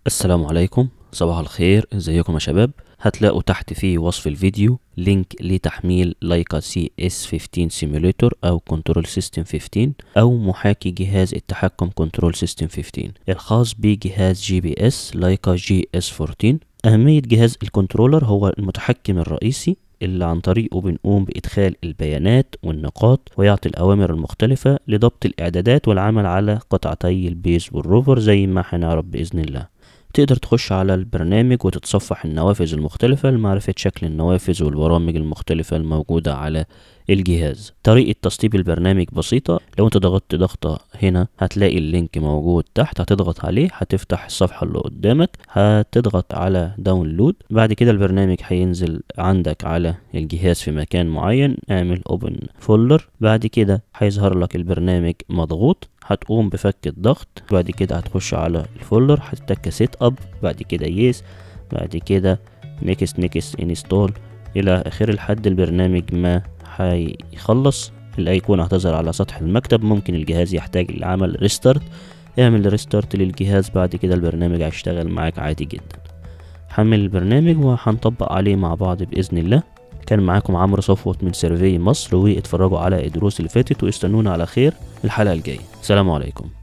السلام عليكم صباح الخير ازيكم يا شباب هتلاقوا تحت في وصف الفيديو لينك لتحميل لايكا سي اس 15 سيموليتور او كنترول سيستم 15 او محاكي جهاز التحكم كنترول سيستم 15 الخاص بجهاز جي بي اس لايكا جي اس 14 اهمية جهاز الكنترولر هو المتحكم الرئيسي اللي عن طريقه بنقوم بإدخال البيانات والنقاط ويعطي الأوامر المختلفة لضبط الإعدادات والعمل على قطعتي البيز والروفر زي ما هنعرف بإذن الله تقدر تخش على البرنامج وتتصفح النوافذ المختلفة لمعرفة شكل النوافذ والبرامج المختلفة الموجودة على الجهاز طريقة تسطيب البرنامج بسيطة لو انت ضغطت ضغطة هنا هتلاقي اللينك موجود تحت هتضغط عليه هتفتح الصفحة اللي قدامك هتضغط على داونلود بعد كده البرنامج هينزل عندك على الجهاز في مكان معين اعمل اوبن فولدر بعد كده هيظهر لك البرنامج مضغوط هتقوم بفك الضغط بعد كده هتخش على الفولدر هتتك سيت اب بعد كده يس بعد كده نيكست نيكست انستول الى اخر لحد البرنامج ما هيخلص الايقونة هتظهر على سطح المكتب ممكن الجهاز يحتاج لعمل ريستارت اعمل ريستارت للجهاز بعد كده البرنامج هيشتغل معاك عادي جدا حمل البرنامج وهنطبق عليه مع بعض بإذن الله كان معاكم عمرو صفوت من سيرفي مصر واتفرجوا على الدروس اللي فاتت واستنونا على خير الحلقة الجاية سلام عليكم